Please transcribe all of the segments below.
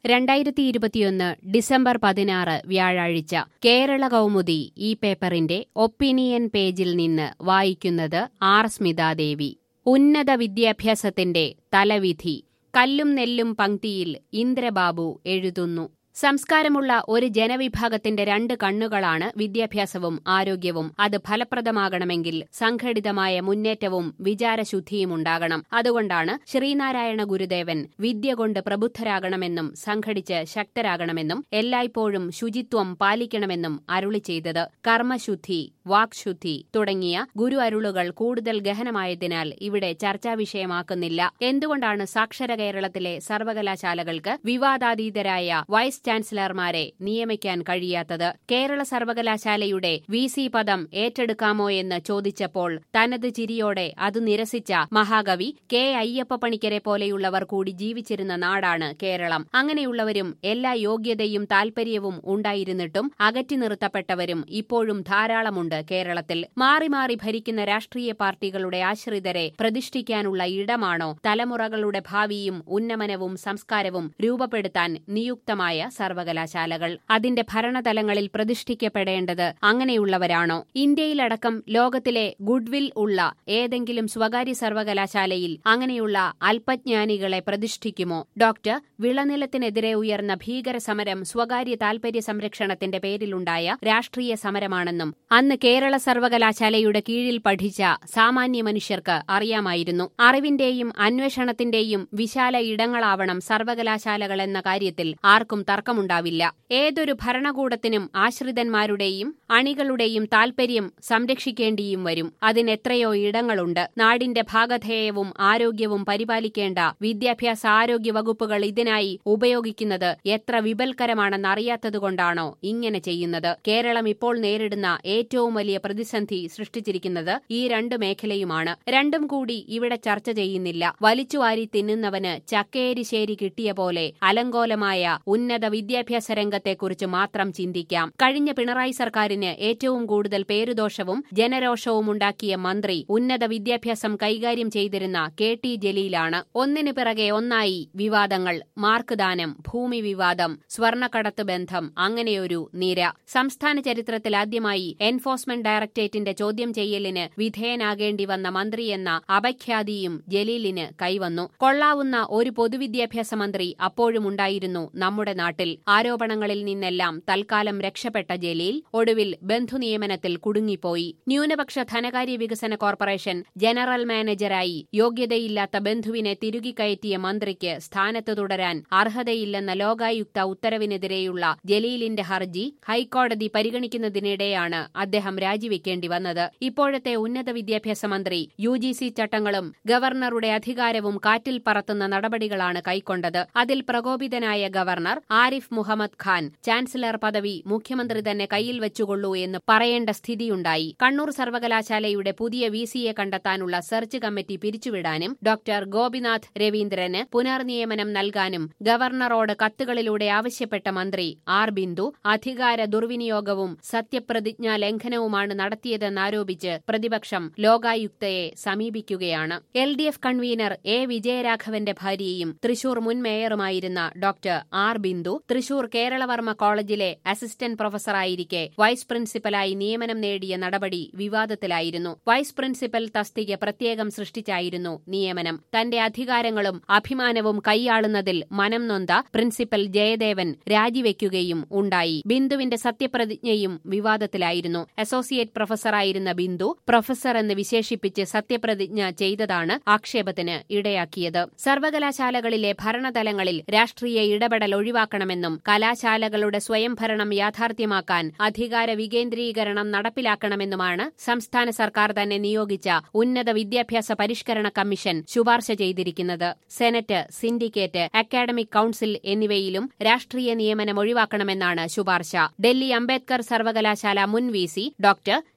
രണ്ടായിരത്തി ഇരുപത്തിയൊന്ന് ഡിസംബർ പതിനാറ് വ്യാഴാഴ്ച കേരള കൗമുദി ഈ പേപ്പറിന്റെ ഒപ്പീനിയൻ പേജിൽ നിന്ന് വായിക്കുന്നത് ആർ സ്മിതാദേവി ഉന്നത വിദ്യാഭ്യാസത്തിന്റെ തലവിധി കല്ലും നെല്ലും പങ്ക്തിയിൽ ഇന്ദ്രബാബു എഴുതുന്നു സംസ്കാരമുള്ള ഒരു ജനവിഭാഗത്തിന്റെ രണ്ട് കണ്ണുകളാണ് വിദ്യാഭ്യാസവും ആരോഗ്യവും അത് ഫലപ്രദമാകണമെങ്കിൽ സംഘടിതമായ മുന്നേറ്റവും വിചാരശുദ്ധിയും ഉണ്ടാകണം അതുകൊണ്ടാണ് ശ്രീനാരായണ ഗുരുദേവൻ വിദ്യ കൊണ്ട് പ്രബുദ്ധരാകണമെന്നും സംഘടിച്ച് ശക്തരാകണമെന്നും എല്ലായ്പ്പോഴും ശുചിത്വം പാലിക്കണമെന്നും അരുളി ചെയ്തത് കർമ്മശുദ്ധി വാക്ശുദ്ധി തുടങ്ങിയ ഗുരു അരുളുകൾ കൂടുതൽ ഗഹനമായതിനാൽ ഇവിടെ ചർച്ചാ വിഷയമാക്കുന്നില്ല എന്തുകൊണ്ടാണ് സാക്ഷര കേരളത്തിലെ സർവകലാശാലകൾക്ക് വിവാദാതീതരായ വൈസ് ചാൻസലർമാരെ നിയമിക്കാൻ കഴിയാത്തത് കേരള സർവകലാശാലയുടെ വി സി പദം ഏറ്റെടുക്കാമോ എന്ന് ചോദിച്ചപ്പോൾ തനത് ചിരിയോടെ അത് നിരസിച്ച മഹാകവി കെ അയ്യപ്പ പണിക്കരെ പോലെയുള്ളവർ കൂടി ജീവിച്ചിരുന്ന നാടാണ് കേരളം അങ്ങനെയുള്ളവരും എല്ലാ യോഗ്യതയും താൽപര്യവും ഉണ്ടായിരുന്നിട്ടും അകറ്റി നിർത്തപ്പെട്ടവരും ഇപ്പോഴും ധാരാളമുണ്ട് കേരളത്തിൽ മാറി മാറി ഭരിക്കുന്ന രാഷ്ട്രീയ പാർട്ടികളുടെ ആശ്രിതരെ പ്രതിഷ്ഠിക്കാനുള്ള ഇടമാണോ തലമുറകളുടെ ഭാവിയും ഉന്നമനവും സംസ്കാരവും രൂപപ്പെടുത്താൻ നിയുക്തമായ സർവകലാശാലകൾ അതിന്റെ ഭരണതലങ്ങളിൽ പ്രതിഷ്ഠിക്കപ്പെടേണ്ടത് അങ്ങനെയുള്ളവരാണോ ഇന്ത്യയിലടക്കം ലോകത്തിലെ ഗുഡ്വിൽ ഉള്ള ഏതെങ്കിലും സ്വകാര്യ സർവകലാശാലയിൽ അങ്ങനെയുള്ള അല്പജ്ഞാനികളെ പ്രതിഷ്ഠിക്കുമോ ഡോക്ടർ വിളനിലത്തിനെതിരെ ഉയർന്ന ഭീകര സമരം സ്വകാര്യ താൽപര്യ സംരക്ഷണത്തിന്റെ പേരിലുണ്ടായ രാഷ്ട്രീയ സമരമാണെന്നും അന്ന് കേരള സർവകലാശാലയുടെ കീഴിൽ പഠിച്ച സാമാന്യ മനുഷ്യർക്ക് അറിയാമായിരുന്നു അറിവിന്റെയും അന്വേഷണത്തിന്റെയും വിശാല ഇടങ്ങളാവണം സർവകലാശാലകൾ എന്ന കാര്യത്തിൽ ആർക്കും തർക്കമുണ്ടാവില്ല ഏതൊരു ഭരണകൂടത്തിനും ആശ്രിതന്മാരുടെയും അണികളുടെയും താൽപര്യം സംരക്ഷിക്കേണ്ടിയും വരും അതിനെത്രയോ ഇടങ്ങളുണ്ട് നാടിന്റെ ഭാഗധേയവും ആരോഗ്യവും പരിപാലിക്കേണ്ട വിദ്യാഭ്യാസ ആരോഗ്യ വകുപ്പുകൾ ഇതിനായി ഉപയോഗിക്കുന്നത് എത്ര വിപൽക്കരമാണെന്നറിയാത്തതുകൊണ്ടാണോ ഇങ്ങനെ ചെയ്യുന്നത് കേരളം ഇപ്പോൾ നേരിടുന്ന ഏറ്റവും വലിയ പ്രതിസന്ധി സൃഷ്ടിച്ചിരിക്കുന്നത് ഈ രണ്ട് മേഖലയുമാണ് രണ്ടും കൂടി ഇവിടെ ചർച്ച ചെയ്യുന്നില്ല വലിച്ചുവാരി തിന്നുന്നവന് ചക്കേരിശ്ശേരി കിട്ടിയ പോലെ അലങ്കോലമായ ഉന്നത വിദ്യാഭ്യാസ രംഗത്തെക്കുറിച്ച് മാത്രം ചിന്തിക്കാം കഴിഞ്ഞ പിണറായി സർക്കാരിന് ഏറ്റവും കൂടുതൽ പേരുദോഷവും ജനരോഷവും ഉണ്ടാക്കിയ മന്ത്രി ഉന്നത വിദ്യാഭ്യാസം കൈകാര്യം ചെയ്തിരുന്ന കെ ടി ജലീലാണ് ഒന്നിനു പിറകെ ഒന്നായി വിവാദങ്ങൾ മാർക്ക് ദാനം ഭൂമി വിവാദം സ്വർണ്ണക്കടത്ത് ബന്ധം അങ്ങനെയൊരു നിര സംസ്ഥാന ചരിത്രത്തിൽ ആദ്യമായി എൻഫോഴ്സ്മെന്റ് ഡയറക്ടറേറ്റിന്റെ ചോദ്യം ചെയ്യലിന് വിധേയനാകേണ്ടി വന്ന മന്ത്രിയെന്ന അപഖ്യാതിയും ജലീലിന് കൈവന്നു കൊള്ളാവുന്ന ഒരു പൊതുവിദ്യാഭ്യാസ മന്ത്രി അപ്പോഴും ഉണ്ടായിരുന്നു നമ്മുടെ നാട്ടിൽ ആരോപണങ്ങളിൽ നിന്നെല്ലാം തൽക്കാലം രക്ഷപ്പെട്ട ജലീൽ ഒടുവിൽ ബന്ധുനിയമനത്തിൽ കുടുങ്ങിപ്പോയി ന്യൂനപക്ഷ ധനകാര്യ വികസന കോർപ്പറേഷൻ ജനറൽ മാനേജരായി യോഗ്യതയില്ലാത്ത ബന്ധുവിനെ തിരുകി കയറ്റിയ മന്ത്രിക്ക് സ്ഥാനത്ത് തുടരാൻ അർഹതയില്ലെന്ന ലോകായുക്ത ഉത്തരവിനെതിരെയുള്ള ജലീലിന്റെ ഹർജി ഹൈക്കോടതി പരിഗണിക്കുന്നതിനിടെയാണ് അദ്ദേഹം രാജിവെക്കേണ്ടി വന്നത് ഇപ്പോഴത്തെ ഉന്നത വിദ്യാഭ്യാസ മന്ത്രി യു ജി സി ചട്ടങ്ങളും ഗവർണറുടെ അധികാരവും കാറ്റിൽ പറത്തുന്ന നടപടികളാണ് കൈക്കൊണ്ടത് അതിൽ പ്രകോപിതനായ ഗവർണർ ആരിഫ് മുഹമ്മദ് ഖാൻ ചാൻസലർ പദവി മുഖ്യമന്ത്രി തന്നെ കയ്യിൽ വെച്ചുകൊള്ളൂ എന്ന് പറയേണ്ട സ്ഥിതിയുണ്ടായി കണ്ണൂർ സർവകലാശാലയുടെ പുതിയ വി സിയെ കണ്ടെത്താനുള്ള സെർച്ച് കമ്മിറ്റി പിരിച്ചുവിടാനും ഡോക്ടർ ഗോപിനാഥ് രവീന്ദ്രന് പുനർനിയമനം നൽകാനും ഗവർണറോട് കത്തുകളിലൂടെ ആവശ്യപ്പെട്ട മന്ത്രി ആർ ബിന്ദു അധികാര ദുർവിനിയോഗവും സത്യപ്രതിജ്ഞാ ലംഘനവുമാണ് നടത്തിയതെന്നാരോപിച്ച് പ്രതിപക്ഷം ലോകായുക്തയെ സമീപിക്കുകയാണ് L D F convener A വിജയരാഘവന്റെ ഭാര്യയും തൃശൂർ മുൻ മേയറുമായിരുന്ന ഡോക്ടർ ആർ ബിന്ദു തൃശൂർ കേരളവർമ്മ കോളേജിലെ അസിസ്റ്റന്റ് പ്രൊഫസറായിരിക്കെ വൈസ് പ്രിൻസിപ്പലായി നിയമനം നേടിയ നടപടി വിവാദത്തിലായിരുന്നു വൈസ് പ്രിൻസിപ്പൽ തസ്തിക പ്രത്യേകം സൃഷ്ടിച്ചായിരുന്നു നിയമനം തന്റെ അധികാരങ്ങളും അഭിമാനവും കൈയാളുന്നതിൽ മനം നൊന്ത പ്രിൻസിപ്പൽ ജയദേവൻ രാജിവെക്കുകയും ഉണ്ടായി ബിന്ദുവിന്റെ സത്യപ്രതിജ്ഞയും വിവാദത്തിലായിരുന്നു അസോസിയേറ്റ് പ്രൊഫസറായിരുന്ന ബിന്ദു പ്രൊഫസർ എന്ന് വിശേഷിപ്പിച്ച് സത്യപ്രതിജ്ഞ ചെയ്തതാണ് ആക്ഷേപത്തിന് ഇടയാക്കിയത് സർവകലാശാലകളിലെ ഭരണതലങ്ങളിൽ രാഷ്ട്രീയ ഇടപെടൽ ഒഴിവാക്കണമെന്നും കലാശാലകളുടെ സ്വയംഭരണം യാഥാർത്ഥ്യമാക്കാൻ അധികാര വികേന്ദ്രീകരണം നടപ്പിലാക്കണമെന്നുമാണ് സംസ്ഥാന സർക്കാർ തന്നെ നിയോഗിച്ച ഉന്നത വിദ്യാഭ്യാസ പരിഷ്കരണ കമ്മീഷൻ ശുപാർശ ചെയ്തിരിക്കുന്നത് സെനറ്റ് സിൻഡിക്കേറ്റ് അക്കാഡമിക് കൌൺസിൽ എന്നിവയിലും രാഷ്ട്രീയ നിയമനം ഒഴിവാക്കണമെന്നാണ് ശുപാർശ ഡൽഹി അംബേദ്കർ സർവകലാശാല മുൻ V C doctor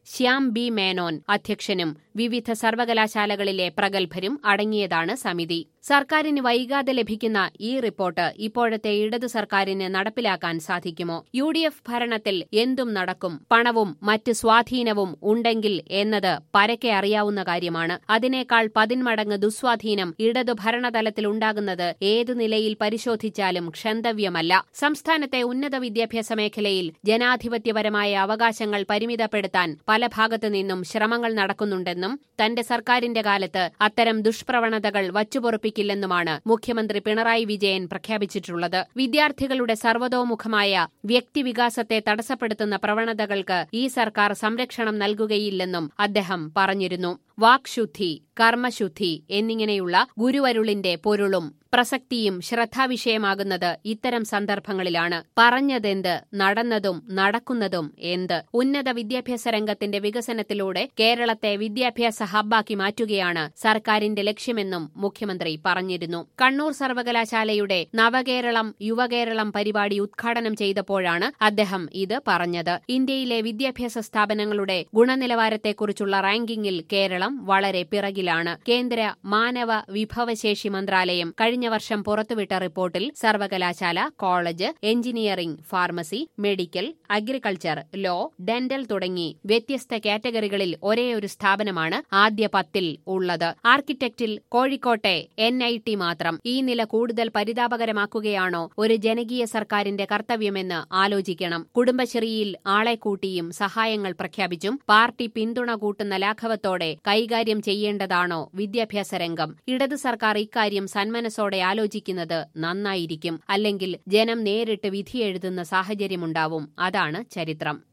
Shyam B Menon അധ്യക്ഷനും വിവിധ സർവകലാശാലകളിലെ പ്രഗത്ഭരും അടങ്ങിയതാണ് സമിതി സർക്കാരിന് വൈകാതെ ലഭിക്കുന്ന ഈ റിപ്പോർട്ട് ഇപ്പോഴത്തെ ഇടതു സർക്കാരിന് നടപ്പിലാക്കാൻ സാധിക്കുമോ യു ഡി എഫ് ഭരണത്തിൽ എന്തും നടക്കും പണവും മറ്റ് സ്വാധീനവും ഉണ്ടെങ്കിൽ എന്നത് പരക്കെ അറിയാവുന്ന കാര്യമാണ് അതിനേക്കാൾ പതിന്മടങ്ങ് ദുസ്വാധീനം ഇടതു ഭരണതലത്തിൽ ഉണ്ടാകുന്നത് ഏതു നിലയിൽ പരിശോധിച്ചാലും ക്ഷന്തവ്യമല്ല സംസ്ഥാനത്തെ ഉന്നത വിദ്യാഭ്യാസ മേഖലയിൽ ജനാധിപത്യപരമായ അവകാശങ്ങൾ പരിമിതപ്പെടുത്താൻ പല ഭാഗത്തു നിന്നും ശ്രമങ്ങൾ നടക്കുന്നുണ്ടെന്നും തന്റെ സർക്കാരിന്റെ കാലത്ത് അത്തരം ദുഷ്പ്രവണതകൾ വച്ചുപൊറുപ്പിക്കില്ലെന്നുമാണ് മുഖ്യമന്ത്രി പിണറായി വിജയൻ പ്രഖ്യാപിച്ചിട്ടുള്ളത് വിദ്യാർത്ഥികളുടെ സർവതോമുഖമായ വ്യക്തിവികാസത്തെ തടസ്സപ്പെടുത്തുന്ന പ്രവണതകൾക്ക് ഈ സർക്കാർ സംരക്ഷണം നൽകുകയില്ലെന്നും അദ്ദേഹം പറഞ്ഞിരുന്നു വാക്ശുദ്ധി കർമ്മശുദ്ധി എന്നിങ്ങനെയുള്ള ഗുരുവരുളിന്റെ പൊരുളും പ്രസക്തിയും ശ്രദ്ധാവിഷയമാകുന്നത് ഇത്തരം സന്ദർഭങ്ങളിലാണ് പറഞ്ഞതെന്ത് നടന്നതും നടക്കുന്നതും എന്ത് ഉന്നത വിദ്യാഭ്യാസ രംഗത്തിന്റെ വികസനത്തിലൂടെ കേരളത്തെ വിദ്യാഭ്യാസ ഹബ്ബാക്കി മാറ്റുകയാണ് സർക്കാരിന്റെ ലക്ഷ്യമെന്നും മുഖ്യമന്ത്രി പറഞ്ഞിരുന്നു കണ്ണൂർ സർവകലാശാലയുടെ നവകേരളം യുവകേരളം പരിപാടി ഉദ്ഘാടനം ചെയ്തപ്പോഴാണ് അദ്ദേഹം ഇത് പറഞ്ഞത് ഇന്ത്യയിലെ വിദ്യാഭ്യാസ സ്ഥാപനങ്ങളുടെ ഗുണനിലവാരത്തെക്കുറിച്ചുള്ള റാങ്കിങ്ങിൽ കേരളം വളരെ പിറകിലാണ് കേന്ദ്ര മാനവ വിഭവശേഷി മന്ത്രാലയം കഴിഞ്ഞ വർഷം പുറത്തുവിട്ട റിപ്പോർട്ടിൽ സർവകലാശാല college engineering pharmacy medical agriculture law dental തുടങ്ങി വ്യത്യസ്ത കാറ്റഗറികളിൽ ഒരേയൊരു സ്ഥാപനമാണ് ആദ്യ പത്തിൽ ഉള്ളത് ആർക്കിടെക്റ്റിൽ കോഴിക്കോട്ടെ എൻ ഐ ടി മാത്രം ഈ നില കൂടുതൽ പരിതാപകരമാക്കുകയാണോ ഒരു ജനകീയ സർക്കാരിന്റെ കർത്തവ്യമെന്ന് ആലോചിക്കണം കുടുംബശ്രീയിൽ ആളെ കൂട്ടിയും സഹായങ്ങൾ പ്രഖ്യാപിച്ചും പാർട്ടി പിന്തുണ കൂട്ടുന്ന ലാഘവത്തോടെ കൈകാര്യം ചെയ്യേണ്ടതാണോ വിദ്യാഭ്യാസ രംഗം ഇടതു സർക്കാർ ഇക്കാര്യം സന്മനസ്സോടെ ആലോചിക്കുന്നത് നന്നായിരിക്കും അല്ലെങ്കിൽ ജനം നേരിട്ട് വിധിയെഴുതുന്ന സാഹചര്യമുണ്ടാവും അതാണ് ചരിത്രം